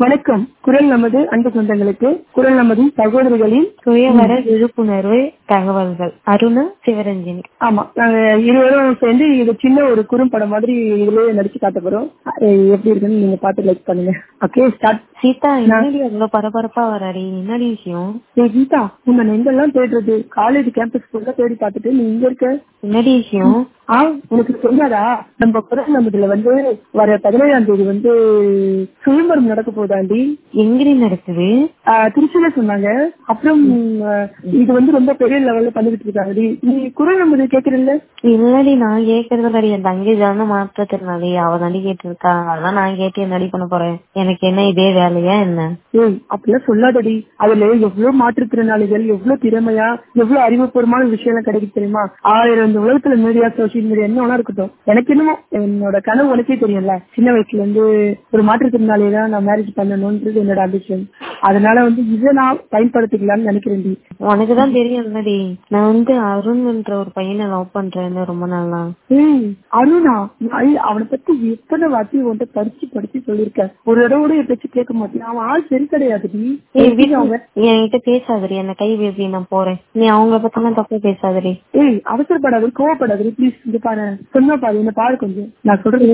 வணக்கம் குரல் நமது அன்பு சொந்தங்களுக்கு குரல் நமது சகோதரிகளின் சுயவர விழிப்புணர்வு தகவல்கள் அருணா சிவரஞ்சனி ஆமா நாங்க இருவரும் சேர்ந்து இது சின்ன ஒரு குறும்படம் மாதிரி இதுலயே நடிச்சு காட்ட போறோம் அஹ் எப்படி இருக்குன்னு நீங்க பார்த்து லைக் பண்ணுங்க ஓகே ஸ்டார்ட் சீதா என்னடி அவ்வளவு பரபரப்பா வராடி என்னடி விஷயம் ஏய் கீதா உன்னை நான் எங்கெல்லாம் தேடுறது காலேஜ் கேம்பஸ் ஃபுல்லா தேடி பார்த்துட்டு நீ இங்க இருக்க என்னடி விஷயம் ஆ உனக்கு தெரியாதா நம்ம குரல் நமதுல வந்து வர பதினேழாம் தேதி வந்து சுயம்பரம் நடக்க போதாண்டி எங்கடி நடக்குது ஆஹ் திருச்சியில சொன்னாங்க அப்புறம் ஆஹ் இது வந்து ரொம்ப பெரிய லெவல்ல பண்ணிட்டு இருக்காங்க நீ குரல் நமது கேக்குறல்ல இல்லடி நான் கேக்குறதுலடி என் தங்கை தானே மாற்றத்திறனாளி அவ தாண்டி கேட்டிருக்கா அதான் நான் கேட்டு என்னடி பண்ண போறேன் எனக்கு என்ன இதே வேலையா என்ன ஏய் அப்படிலாம் சொல்லாதடி அதுல எவ்வளவு மாற்றுத்திறனாளிகள் எவ்வளவு திறமையா எவ்வளவு அறிவுபூர்வமான விஷயம் கிடைக்கும் தெரியுமா ஆயிரம் இந்த உலகத்துல மீடியா சோசியல் மீடியா என்ன வேணா இருக்கட்டும் எனக்கு என்னமோ என்னோட கனவு உனக்கே தெரியும்ல சின்ன வயசுல இருந்து ஒரு மாற்றுத்திறனாளியை தான் நான் மேரேஜ் பண்ணணும்ன்றது என்னோட அம்பிஷன் அதனால வந்து இதை நான் பயன்படுத்திக்கலாம்னு நினைக்கிறேன் டி உனக்குதான் தெரியும் என்னடி நான் வந்து அருண்ன்ற ஒரு பையனை லவ் பண்றேன்னு ரொம்ப நாளா ஏய் அருணா ஐ, அவனை பத்தி எத்தனை வாட்டி உன்கிட்ட படிச்சு படிச்சு சொல்லியிருக்கேன் ஒரு தடவை கூட என் பேச்சு கேட்க மாட்டேன் அவன் ஆள் சரி கிடையாதுடி ஏய் வீட்டு அவங்க என்கிட்ட பேசாதடி என்ன கை வேப்பி நான் போறேன் நீ அவங்கள பத்திலாம் தப்பா பேசாதடி ஏய் அவசரப்படாது கோவப்படாது ப்ளீஸ் இங்க பாரு சொன்னா பாரு என்ன பாரு கொஞ்சம் நான் சொல்றது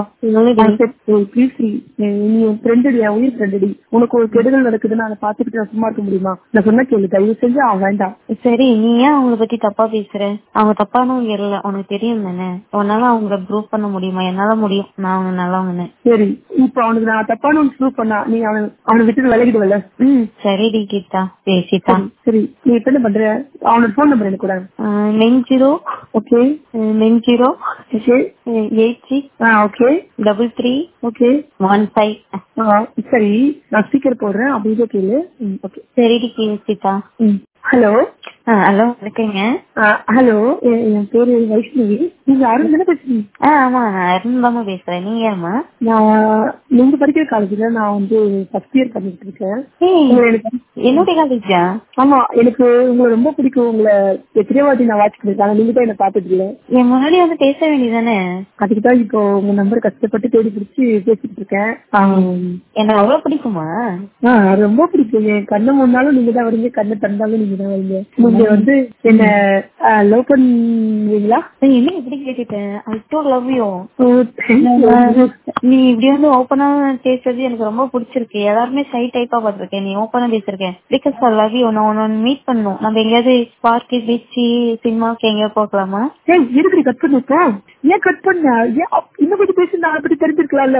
ப்ளீஸ் நீ என் ஃப்ரெண்டுடி என் உயிர் ஃப்ரெண்டுடி உனக்கு ஒரு கெடுதல் நடக்குதுன்னு நான் பாத்துக்கிட்டு நான் சும்மா இருக்க முடியுமா நான் சொன்ன கேளு தயவு செஞ்சு அவன் வேண்டாம் சரி நீ ஏன் அவங்கள பத்தி தப்பா பேசுற அவங்க தப்பானவங்க இல்ல உனக்கு தெரியும் தானே உன்னால அவங்கள ப்ரூவ் பண்ண முடியுமா என்னால முடியும் நான் அவங்க நல்லவங்கன்னு சரி இப்ப அவனுக்கு நான் தப்பான ஒன்று ப்ரூவ் பண்ணா நீ அவன் அவனை விட்டு விலகிடுவல ம் சரிடி கீதா பேசிட்டா சரி நீ இப்ப என்ன பண்ற அவனோட ஃபோன் நம்பர் எனக்கு கூட nine zero okay nine zero okay eight six ah okay double three okay one five ah சரி நான் ஸ்பீக்கர் போடுறேன் அப்படியே கேளு ம் ஓகே சரிடி கீதா ம் ஹலோ ஹலோ வணக்கங்க ஹலோ என் பேரு வைஷ்ணவி நீங்க அருண் தானே பேசுறீங்க ஆ ஆமா நான் அருண் தாமா பேசுறேன் நீங்க யாருமா நான் நீங்க படிக்கிற காலேஜ்ல நான் வந்து ஃபர்ஸ்ட் இயர் பண்ணிட்டு இருக்கேன் ஏய் உங்களை எனக்கு என்னுடைய காலேஜா ஆமா எனக்கு உங்களை ரொம்ப பிடிக்கும் உங்களை எத்தனையோ வாட்டி நான் வாட்ச் பண்ணிருக்கேன் நீங்க தான் என்ன பார்த்தது இல்ல என் முன்னாடி வந்து பேச வேண்டியதானே அதுக்கு தான் இப்போ உங்க நம்பர் கஷ்டப்பட்டு தேடி பிடிச்சி பேசிட்டு இருக்கேன் ஆம். என்ன அவ்வளவு பிடிக்குமா ஆ, ரொம்ப பிடிக்கும் என் கண்ணு முன்னாலும் நீங்க தான் வரீங்க கண்ணை திறந்தாலும் நீங்க தான் வரீங்க நீங்க வந்து என்ன லவ் பண்ணுவீங்களா ஏய், என்ன இப்படி கேட்டுட்டேன் I do love you oh, thank you. நீ இப்படி வந்து ஓப்பனா பேசுறது எனக்கு ரொம்ப பிடிச்சிருக்கு எல்லாருமே சை டைப்பா பாத்திருக்கேன் நீ ஓப்பனா பேசிருக்கேன் பிகாஸ் ஐ லவ் யூ நான் உன்னை மீட் பண்ணும் நம்ம எங்கேயாவது பார்க்கு பீச்சு சினிமாவுக்கு எங்கேயாவது போகலாமா ஏய் எதுக்கு கட் பண்ண இப்போ ஏன் கட் பண்ண ஏன் அப்- இன்னும் கொஞ்சம் பேசி நான் அப்படி தெரிஞ்சிருக்கலாம்ல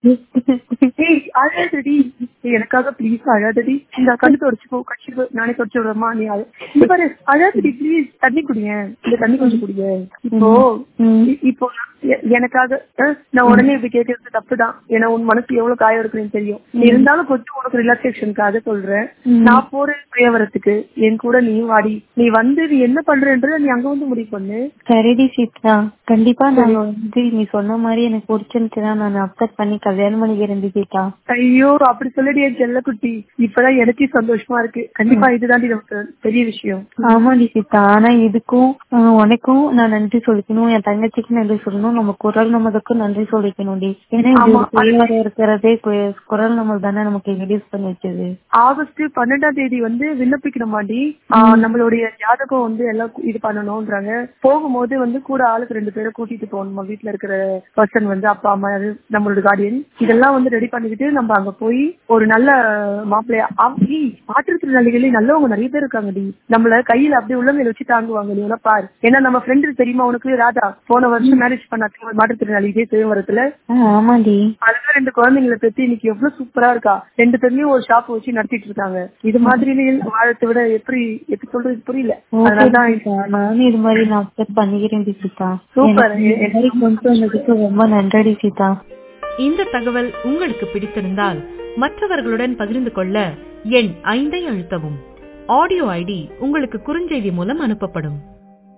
ஏய் அழாதடி ஏய், எனக்காக ப்ளீஸ் அழாதடி இந்த கண்ணு தொடச்சு போ கட்சி நானே தொடச்சு விடுறமா நீ அழ- இங்க பாரு அழாதடி ப்ளீஸ் தண்ணி குடிங்க இந்த தண்ணி கொஞ்சம் குடிங்க இப்போ இ- இப்போ எ- எனக்காக அஹ், நான் உடனே இப்படி கேட்கறது தப்புதான் ஏன்னா உன் மனசு எவ்வளவு காயம் இருக்குன்னு தெரியும் இருந்தாலும் கொஞ்சம் உனக்கு ரிலாக்ஸேஷனுக்காக சொல்றேன் நான் போறேன் சுயவரத்துக்கு என் கூட நீ வாடி நீ வந்து நீ என்ன பண்றன்றத நீ அங்க வந்து முடிவு பண்ணு சரிடி சீதா கண்டிப்பா நான் வந்து நீ சொன்ன மாதிரி எனக்கு பிடிச்சிருந்துச்சுன்னா நான் அப்செட் பண்ணி கல்யாணம் பண்ணிக்கிறேன் சீதா ஐயோ அப்படி சொல்லடி என் செல்லக்குட்டி இப்பதான் எனக்கே சந்தோஷமா இருக்கு கண்டிப்பா இதுதாண்டி நமக்கு பெரிய விஷயம் ஆமாடி சீதா ஆனா இதுக்கும் ஆஹ், உனக்கும் நான் நன்றி சொல்லிக்கணும் என் தங்கச்சிக்கு நன்றி சொல்லணும் நம்ம குரல் நமதுக்கும் நன்றி சொல்லிக்கணும்டி ஏன்னா இது ஆமா, ஒரு பிள்ளையோட இருக்கிறதே கு- குரல் நம்ம தானே நமக்கு இன்ட்ரடியூஸ் பண்ணி வச்சது ஆகஸ்ட் பன்னெண்டாம் தேதி வந்து விண்ணப்பிக்கணுமாண்டி ஆ, நம்மளுடைய ஜாதகம் வந்து எல்லாம் கு- இது பண்ணணும்ன்றாங்க போகும்போது வந்து கூட ஆளுக்கு ரெண்டு பேரை கூட்டிட்டு போகணுமா வீட்டுல இருக்கிற பர்சன் வந்து அப்பா அம்மா அது நம்மளோட கார்டியன் இதெல்லாம் வந்து ரெடி பண்ணிக்கிட்டு நம்ம அங்க போய் ஒரு நல்ல மாப்பிள்ளையா ஆ- ஏய், மாற்றுத்திறனாளிகளே நல்லவங்க நிறைய பேர் இருக்காங்கடி நம்மள கையில அப்படியே உள்ளங்கையில வச்சு தாங்குவாங்க நீ வேணா பாரு ஏன்னா நம்ம ஃப்ரெண்டு தெரியுமா உனக்கு ராதா போன வருஷம் மேரேஜ் பண்ணாங்க மாற்றுத்திறனாளி இதே சுயவரத்துல ஆஹ், ஆமாடி அதுல ரெண்டு குழந்தைங்களை பத்தி இன்னைக்கு எவ்வளவு சூப்பரா இருக்கா ரெண்டு பேருமே ஒரு ஷாப் வச்சு நடத்திட்டு இருக்காங்க இது மாதிரி வாழத்தை விட எப்படி எப்படி சொல்றது புரியல அதனாலதான் சீதா, நானும் இது மாதிரி நான் அப்செட் பண்ணிக்கிறேன் சீதா Super. எனக்கு இந்த மாதிரி கொண்டு வந்ததுக்கு ரொம்ப நன்றி சீதா இந்த தகவல் உங்களுக்கு பிடித்திருந்தால் மற்றவர்களுடன் பகிர்ந்து கொள்ள எண் ஐந்தை அழுத்தவும் ஆடியோ ஐடி உங்களுக்கு குறுஞ்செய்தி மூலம் அனுப்பப்படும்